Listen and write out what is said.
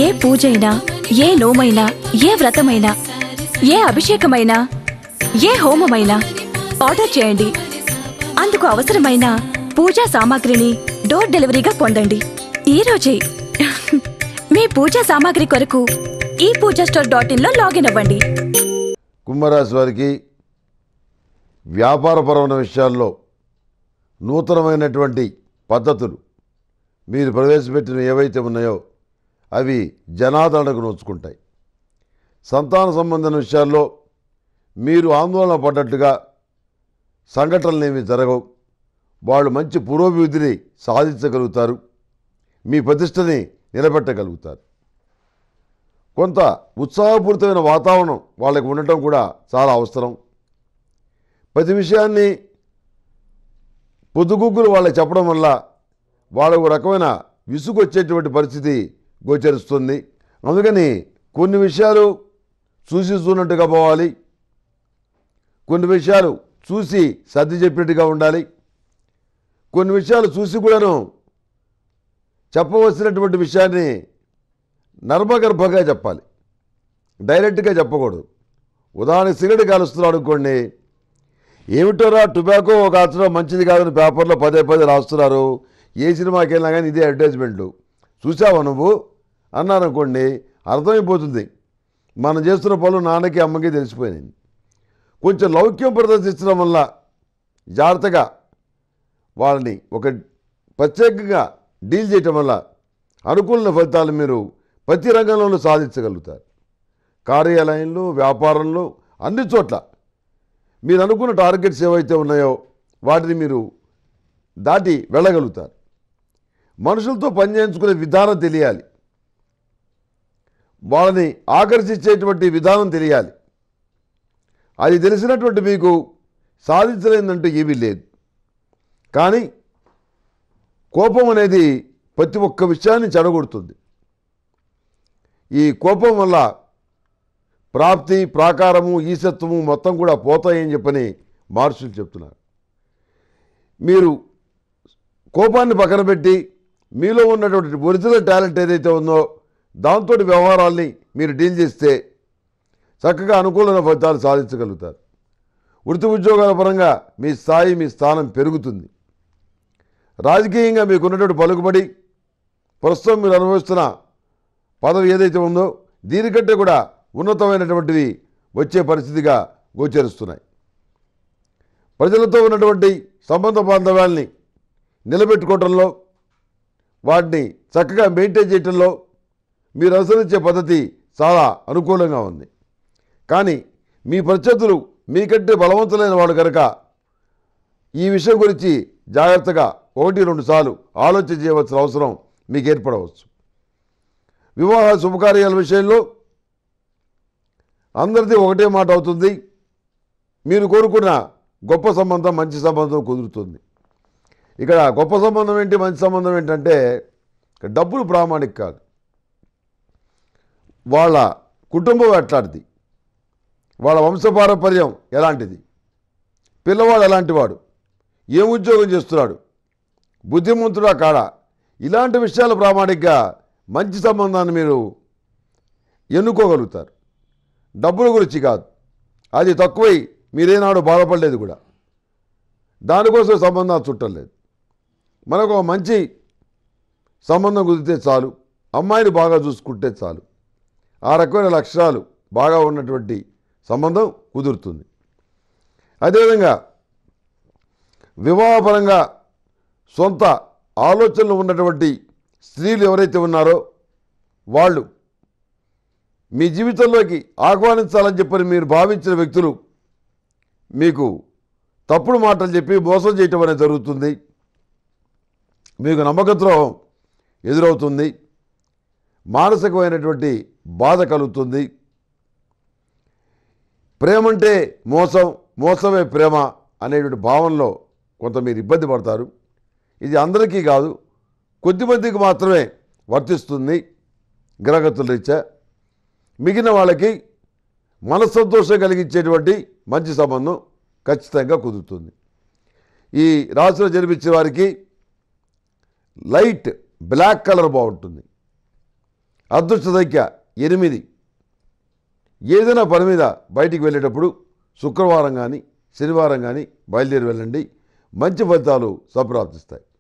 ఏ పూజైనా ఏ నోమైనా ఏ వ్రతమైనా ఏ అభిషేకమైనా ఏ హోమమైనా ఆర్డర్ చేయండి అందుకు అవసరమైన పూజా సామాగ్రిని డోర్ డెలివరీగా పొందండి ఈ రోజే మీ పూజా సామాగ్రి కొరకు ఈ పూజా స్టోర్ డాట్ ఇన్ లో లాగిన్ అవ్వండి కుంభరాశి వారికి వ్యాపారపరమైన విషయాల్లో నూతనమైనటువంటి పద్ధతులు మీరు ప్రవేశపెట్టిన ఏవైతే ఉన్నాయో అవి జనాదరణకు నోచుకుంటాయి సంతాన సంబంధమైన విషయాల్లో మీరు ఆందోళన పడ్డట్టుగా సంఘటనలు ఏమి జరగవు వాళ్ళు మంచి పురోభివృద్ధిని సాధించగలుగుతారు మీ ప్రతిష్టని నిలబెట్టగలుగుతారు కొంత ఉత్సాహపూరితమైన వాతావరణం వాళ్ళకి ఉండటం కూడా చాలా అవసరం ప్రతి విషయాన్ని పొద్దుగుగ్గులు వాళ్ళకి చెప్పడం వల్ల వాళ్ళకు ఒక రకమైన విసుగు వచ్చేటువంటి పరిస్థితి గోచరిస్తుంది అందుకని కొన్ని విషయాలు చూసి చూనట్టుగా పోవాలి కొన్ని విషయాలు చూసి సర్ది చెప్పినట్టుగా ఉండాలి కొన్ని విషయాలు చూసి కూడాను చెప్పవలసినటువంటి విషయాన్ని నర్మగర్భంగా చెప్పాలి డైరెక్ట్గా చెప్పకూడదు ఉదాహరణకి సిగరెట్ కాలుస్తున్నాడు అనుకోండి ఏమిటోరా టొబాకో ఒక అచ్చడం మంచిది కాదని పేపర్లో పదే పదే రాస్తున్నారు ఏ సినిమాకి వెళ్ళినా కానీ ఇదే అడ్వర్టైజ్మెంటు చూసావా నువ్వు అన్నారు అనుకోండి అర్థమైపోతుంది మనం చేస్తున్న పనులు నాన్నకి అమ్మకి తెలిసిపోయినాయి కొంచెం లౌక్యం ప్రదర్శించడం వల్ల జాగ్రత్తగా వాళ్ళని ఒక ప్రత్యేకంగా డీల్ చేయటం వల్ల అనుకూల ఫలితాలు మీరు ప్రతి రంగంలోనూ సాధించగలుగుతారు కార్యాలయంలో వ్యాపారంలో అన్ని చోట్ల మీరు అనుకున్న టార్గెట్స్ ఏవైతే ఉన్నాయో వాటిని మీరు దాటి వెళ్ళగలుగుతారు మనుషులతో పనిచేయించుకునే విధానం తెలియాలి వాళ్ళని ఆకర్షించేటువంటి విధానం తెలియాలి అది తెలిసినటువంటి మీకు సాధించలేదంటూ ఏమీ లేదు కానీ కోపం అనేది ప్రతి ఒక్క విషయాన్ని చెడగొడుతుంది ఈ కోపం వల్ల ప్రాప్తి ప్రాకారము ఈసత్వము మొత్తం కూడా పోతాయని చెప్పని మహర్షులు చెప్తున్నారు మీరు కోపాన్ని పక్కన పెట్టి మీలో ఉన్నటువంటి ఒరిజినల్ టాలెంట్ ఏదైతే ఉందో దాంతో వ్యవహారాల్ని మీరు డీల్ చేస్తే చక్కగా అనుకూలమైన ఫలితాలు సాధించగలుగుతారు వృత్తి ఉద్యోగాల పరంగా మీ స్థాయి మీ స్థానం పెరుగుతుంది రాజకీయంగా మీకున్నటువంటి పలుకుబడి ప్రస్తుతం మీరు అనుభవిస్తున్న పదవి ఏదైతే ఉందో దీనికంటే కూడా ఉన్నతమైనటువంటివి వచ్చే పరిస్థితిగా గోచరిస్తున్నాయి ప్రజలతో ఉన్నటువంటి సంబంధ బాంధవ్యాల్ని నిలబెట్టుకోవటంలో వాటిని చక్కగా మెయింటైన్ చేయటంలో మీరు అనుసరించే పద్ధతి చాలా అనుకూలంగా ఉంది కానీ మీ ప్రత్యర్థులు మీకంటే బలవంతులైన వాళ్ళు కనుక ఈ విషయం గురించి జాగ్రత్తగా ఒకటి రెండు సార్లు ఆలోచన చేయవలసిన అవసరం మీకు ఏర్పడవచ్చు వివాహ శుభకార్యాల విషయంలో అందరిది ఒకటే మాట అవుతుంది మీరు కోరుకున్న గొప్ప సంబంధం మంచి సంబంధం కుదురుతుంది ఇక్కడ గొప్ప సంబంధం ఏంటి మంచి సంబంధం ఏంటంటే డబ్బులు ప్రామాణిక కాదు వాళ్ళ కుటుంబం ఎట్లాంటిది వాళ్ళ వంశపారంపర్యం ఎలాంటిది పిల్లవాడు ఎలాంటి వాడు ఏం ఉద్యోగం చేస్తున్నాడు బుద్ధిమంతుడా కాడా ఇలాంటి విషయాలు ప్రామాణికంగా మంచి సంబంధాన్ని మీరు ఎన్నుకోగలుగుతారు డబ్బుల గురించి కాదు అది తక్కువై మీరేనాడు బాధపడలేదు కూడా దానికోసం సంబంధాలు చుట్టలేదు మనకు ఒక మంచి సంబంధం కుదిరితే చాలు అమ్మాయిని బాగా చూసుకుంటే చాలు ఆ రకమైన లక్షణాలు బాగా ఉన్నటువంటి సంబంధం కుదురుతుంది అదేవిధంగా వివాహపరంగా సొంత ఆలోచనలు ఉన్నటువంటి స్త్రీలు ఎవరైతే ఉన్నారో వాళ్ళు మీ జీవితంలోకి ఆహ్వానించాలని చెప్పని మీరు భావించిన వ్యక్తులు మీకు తప్పుడు మాటలు చెప్పి మోసం చేయటం అనేది జరుగుతుంది మీకు నమ్మకద్రోహం ఎదురవుతుంది మానసికమైనటువంటి బాధ కలుగుతుంది ప్రేమంటే మోసం మోసమే ప్రేమ అనేటువంటి భావనలో కొంత మీరు ఇబ్బంది పడతారు ఇది అందరికీ కాదు కొద్దిమందికి మాత్రమే వర్తిస్తుంది గ్రహగతుల రీత్యా మిగిలిన వాళ్ళకి మనస్సంతోషం కలిగించేటువంటి మంచి సంబంధం ఖచ్చితంగా కుదురుతుంది ఈ రాశిలో జన్మించే వారికి లైట్ బ్లాక్ కలర్ బాగుంటుంది అదృష్ట సంఖ్య ఎనిమిది ఏదైనా పని మీద బయటికి వెళ్ళేటప్పుడు శుక్రవారం కానీ శనివారం కానీ బయలుదేరి వెళ్ళండి మంచి ఫలితాలు సంప్రాప్తిస్తాయి